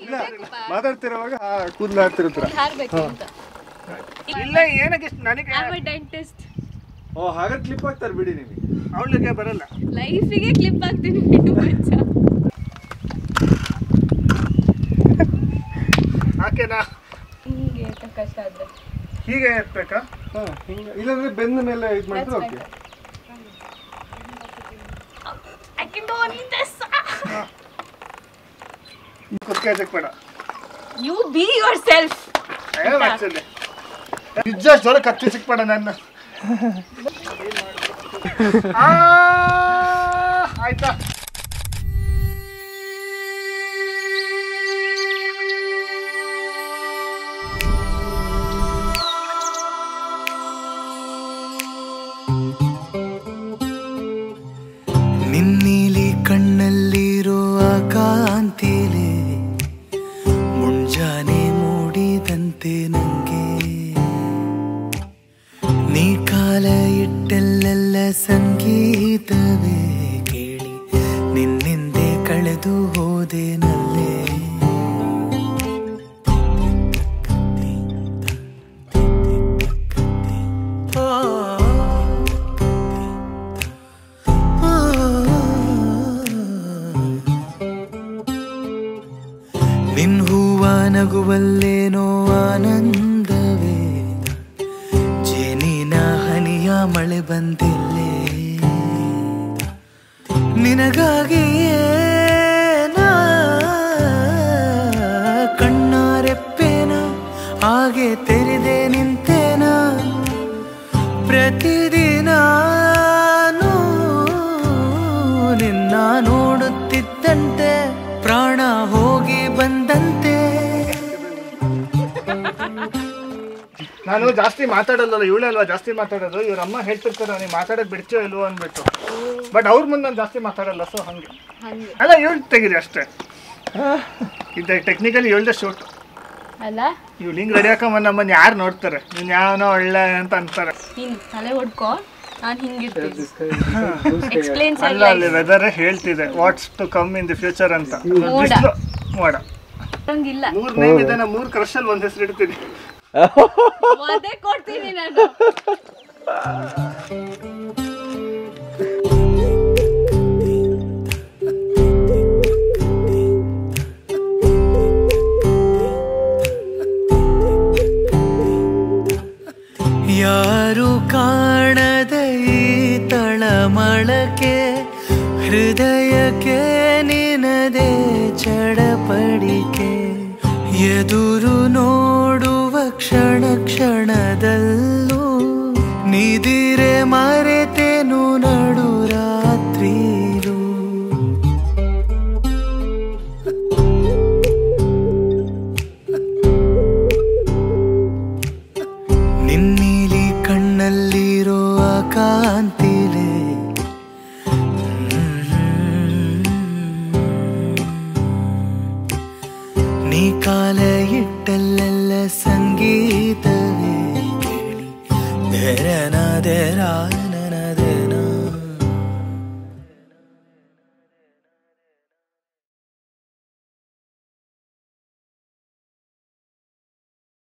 ಇಲ್ಲ ಮಾತಾಡ್ತಿರೋವಾಗ ಆ ಕೂದಲು ಹಾಕ್ತಿರ್ತೀರ ಹಾರ್ಬೇಕು ಅಂತ ಇಲ್ಲ ಏನಕ್ಕೆ ಇಷ್ಟು ನನಗೆ ಆಮ್ ಡೆಂಟಿಸ್ಟ್ ಓ ಹಾಗಾದ್ರೆ ಕ್ಲಿಪ್ ಹಾಕ್ತಾರೆ ಬಿಡಿ ನಿಮಗೆ ಅವಳಿಗೆ ಬರಲ್ಲ ಲೈಫಿಗೆ ಕ್ಲಿಪ್ ಹಾಕ್ತೀನಿ ಬಿಡು ಮಚ್ಚ ಆಕೆನಾ ಹಿಂಗೆ ಕಷ್ಟ ಆದ್ರೆ ಹೀಗೆ ಎತ್ಬೇಕಾ ಹಾ ಹಿಂಗೆ ಇಲ್ಲಾಂದ್ರೆ ಬೆಂದ ಮೇಲೆ ಇದು ಮಾಡಿದ್ರೆ okay I can do only this. ಕುತ್ಕೆ ಹಚ್ಚಕ್ ಬೇಡ You be yourself. ಏ, actually. ನಿಜ ಜ್ವರ ಕತ್ತಿ ಸಿಕ್ಬೇಡ ನನ್ನ ಆ, ಆಯ್ತಾ ನಿನ್ನೀಲಿ ಕಣ್ಣಲ್ಲಿರುವ ಕಾಂತಿಲೆ ಮುಂಜಾನೆ ಮೂಡಿದಂತೆ ನಂಗೆ ನೀ ಕಾಲ ಇಟ್ಟಲ್ಲೆಲ್ಲ ಸಂಗೀತವೇ ಕೇಳಿ ನಿನ್ನಿಂದೆ ಕಳೆದು ಹೋದೆ ನಲ್ಲೇ ನಿನ್ ಹೂವ ನಗುವಲ್ಲೇನೋ ಆನಂದವೇ ಜೇನಿನ ಹನಿಯ ಮಳೆ ಬಂದಿಲ್ಲೇ ನಿನಗಾಗಿಯೇ ನಾ ಕಣ್ಣಾರೆಪ್ಪೇನ ಹಾಗೆ ತೆರೆದೆ ನಿಂತೇನ ಪ್ರತಿದಿನ ನಿನ್ನ ನೋಡುತ್ತಿದ್ದಂತೆ ಪ್ರಾಣ ಹೋಗಿ ಬಂದಂತೆ ನಾನು ಜಾಸ್ತಿ ಮಾತಾಡಲ್ಲ ಇವಳೇ ಅಲ್ವಾ ಜಾಸ್ತಿ ಮಾತಾಡೋದು ಇವ್ರ ಅಮ್ಮ ಹೇಳ್ತಿರ್ತಾರೆ ನೀವು ಮಾತಾಡೋದು ಬಿಡ್ತೀಯೋ ಇಲ್ವೋ ಅಂದ್ಬಿಟ್ಟು ಬಟ್ ಅವ್ರ ಮುಂದೆ ನಾನು ಜಾಸ್ತಿ ಮಾತಾಡಲ್ಲ ಸೊ ಹಂಗೆ ಹಂಗೆ ಅಲ್ಲ ಇವಳು ತೆಗೀರಿ ಅಷ್ಟೇ ಇದು ಟೆಕ್ನಿಕಲಿ ಇವಳ್ದೆ ಶೂಟ್ ಅಲ್ಲ ಇವ್ಳು ಹಿಂಗೆ ರೆಡಿ ಹಾಕೊಂಬ ನಮ್ಮನ್ನು ಯಾರು ನೋಡ್ತಾರೆ ನೀನು ಯಾವನೋ ಒಳ್ಳೆ ಅಂತ ಅಂತಾರೆ ನೀನು ತಲೆ ಹೊಡ್ಕೊ ನಾನು ಹಿಂಗಿರ್ತೀನಿ ಎಕ್ಸ್ಪ್ಲೇನ್ಸ್ ಅಲ್ಲ ಅಲ್ಲಿ ವೆದರ್ ಹೇಳ್ತಿದೆ what's to come in the future ಅಂತ ಮೋಡ. ಬಿಸ್ಲು, ಮೋಡ ಇಲ್ಲ ಮೂರ್ ನೇಮ್ ಇದೆ ನಾ ಮೂರ್ ಕ್ರಶಲ್ಲಿ ಒಂದ್ ಹೆಸರು ಇಡ್ತೀನಿ ಅದೇ ಕೊಡ್ತೀನಿ ನಾನು ಯಾರು ಕಾಣದ ಈ ತಳಮಳಕೆ ಹೃದಯಕ್ಕೆ ನಿನದೆ ಚಡಪಡಿಕೆ ಎದುರು ನೋಡುವ ಕ್ಷಣ ಕ್ಷಣದಲ್ಲೂ ನಿದಿರೆ ಮರೆತೆನು ನಡು ರಾತ್ರಿಲೂ ನಿನ್ನೀಲಿ ಕಣ್ಣಲ್ಲಿರೋ ಆ ಕಾಂತಿಲೆ ನೀ ಕಾಲ ಇಟ್ಟಲ್ಲೆಲ್ಲ ಸಂಗೀತವೇ ಕೇಳಿ ತೆರನ ತೆರ